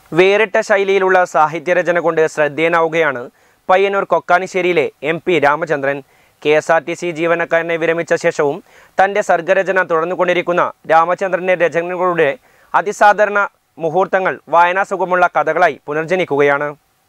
വേറിട്ട ശൈലിയിലുള്ള സാഹിത്യരചന കൊണ്ട് ശ്രദ്ധേയനാവുകയാണ് പയ്യന്നൂർ കൊക്കാനിശ്ശേരിയിലെ M P Ramachandran K S R T C ജീവനക്കാരനെ വിരമിച്ച ശേഷവും തൻ്റെ സർഗരചന തുടർന്നുകൊണ്ടിരിക്കുന്ന രാമചന്ദ്രൻ്റെ രചനകളുടെ അതിസാധാരണ മുഹൂർത്തങ്ങൾ വായനാസുഖമുള്ള കഥകളായി പുനർജനിക്കുകയാണ്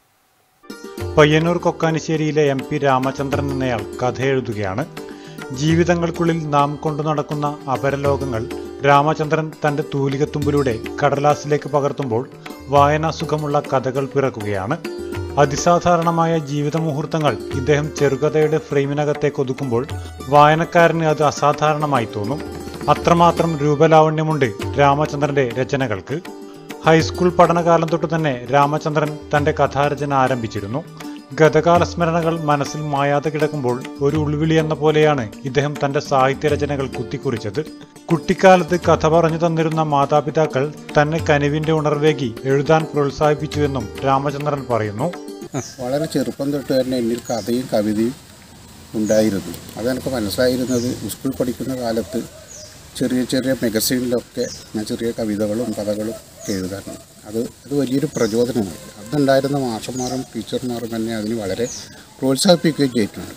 പയ്യന്നൂർ കൊക്കാനിശ്ശേരിയിലെ എം പി രാമചന്ദ്രൻ എന്നയാൾ കഥ എഴുതുകയാണ് ജീവിതങ്ങൾക്കുള്ളിൽ നാം കൊണ്ടു നടക്കുന്ന അപരലോകങ്ങൾ രാമചന്ദ്രൻ തന്റെ തൂലികത്തുമ്പിലൂടെ കടലാസിലേക്ക് പകർത്തുമ്പോൾ വായനാസുഖമുള്ള കഥകൾ പിറക്കുകയാണ് അതിസാധാരണമായ ജീവിത മുഹൂർത്തങ്ങൾ ഇദ്ദേഹം ചെറുകഥയുടെ ഫ്രെയിമിനകത്തേക്ക് ഒതുക്കുമ്പോൾ വായനക്കാരന് അത് അസാധാരണമായി തോന്നും അത്രമാത്രം രൂപലാവണ്യമുണ്ട് രാമചന്ദ്രന്റെ രചനകൾക്ക് ഹൈസ്കൂൾ പഠനകാലം തൊട്ട് തന്നെ രാമചന്ദ്രൻ തന്റെ കഥാരചന ആരംഭിച്ചിരുന്നു ഗതകാല സ്മരണകൾ മനസ്സിൽ മായാതെ കിടക്കുമ്പോൾ ഒരു ഉൾവിളി എന്ന പോലെയാണ് ഇദ്ദേഹം തന്റെ സാഹിത്യരചനകൾ കുത്തിക്കുറിച്ചത് കുട്ടിക്കാലത്ത് കഥ പറഞ്ഞു തന്നിരുന്ന മാതാപിതാക്കൾ തന്നെ കനിവിന്റെ ഉണർവേകി എഴുതാൻ പ്രോത്സാഹിപ്പിച്ചുവെന്നും രാമചന്ദ്രൻ പറയുന്നു വളരെ ചെറുപ്പം തൊട്ട് തന്നെ എന്നിൽ കഥയും കവിതയും ഉണ്ടായിരുന്നു അതെനിക്ക് മനസ്സിലായിരുന്നത് സ്കൂൾ പഠിക്കുന്ന കാലത്ത് ചെറിയ ചെറിയ മെഗസീനിലൊക്കെ ഞാൻ ചെറിയ കവിതകളും കഥകളും ഒക്കെ എഴുതാറുണ്ട് അത് അത് വലിയൊരു പ്രചോദനമായി അതുണ്ടായിരുന്ന മാഷന്മാരും ടീച്ചർമാരും എന്നെ അതിന് വളരെ പ്രോത്സാഹിപ്പിക്കുകയും ചെയ്തിട്ടുണ്ട്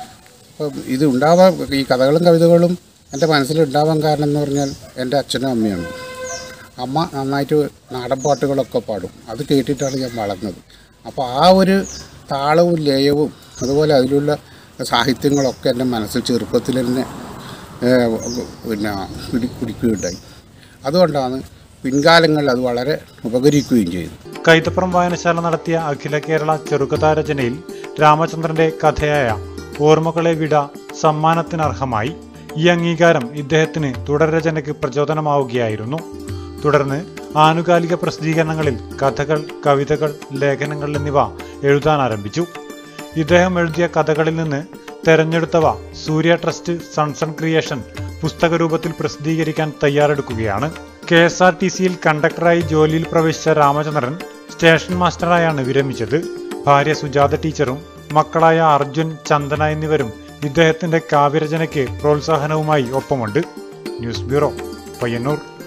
അപ്പം ഇത് ഉണ്ടാവാൻ ഈ കഥകളും കവിതകളും എൻ്റെ മനസ്സിലുണ്ടാവാൻ കാരണം എന്ന് പറഞ്ഞാൽ എൻ്റെ അച്ഛനും അമ്മയാണ് അമ്മ നന്നായിട്ട് നാടൻ പാട്ടുകളൊക്കെ പാടും അത് കേട്ടിട്ടാണ് ഞാൻ വളർന്നത് അപ്പോൾ ആ ഒരു താളവും ലയവും അതുപോലെ അതിലുള്ള സാഹിത്യങ്ങളൊക്കെ എൻ്റെ മനസ്സിൽ ചെറുപ്പത്തിൽ തന്നെ ഏഹ്, പിന്നെ പിടി പിടിക്കുകയുണ്ടായി അതുകൊണ്ടാണ് പിൻകാലങ്ങളിൽ അത് വളരെ ഉപകരിക്കുകയും ചെയ്തു കൈതപ്പുറം വായനശാല നടത്തിയ അഖില കേരള ചെറുകഥാരചനയിൽ രാമചന്ദ്രന്റെ കഥയായ ഓർമ്മകളെ വിട സമ്മാനത്തിനർഹമായി ഈ അംഗീകാരം ഇദ്ദേഹത്തിന് തുടർരചനയ്ക്ക് പ്രചോദനമാവുകയായിരുന്നു തുടർന്ന് ആനുകാലിക പ്രസിദ്ധീകരണങ്ങളിൽ കഥകൾ കവിതകൾ ലേഖനങ്ങൾ എന്നിവ എഴുതാൻ ആരംഭിച്ചു ഇദ്ദേഹം എഴുതിയ കഥകളിൽ നിന്ന് തെരഞ്ഞെടുത്തവ സൂര്യ ട്രസ്റ്റ് സൺസൺ ക്രിയേഷൻ പുസ്തക രൂപത്തിൽ പ്രസിദ്ധീകരിക്കാൻ തയ്യാറെടുക്കുകയാണ് കെ എസ് ആർ ടി സിയിൽ കണ്ടക്ടറായി ജോലിയിൽ പ്രവേശിച്ച രാമചന്ദ്രൻ സ്റ്റേഷൻ മാസ്റ്ററായാണ് വിരമിച്ചത് ഭാര്യ സുജാത ടീച്ചറും മക്കളായ അർജുൻ ചന്ദന എന്നിവരും ഇദ്ദേഹത്തിന്റെ കാവ്യരചനയ്ക്ക് പ്രോത്സാഹനവുമായി ഒപ്പമുണ്ട് ന്യൂസ് ബ്യൂറോ പയ്യന്നൂർ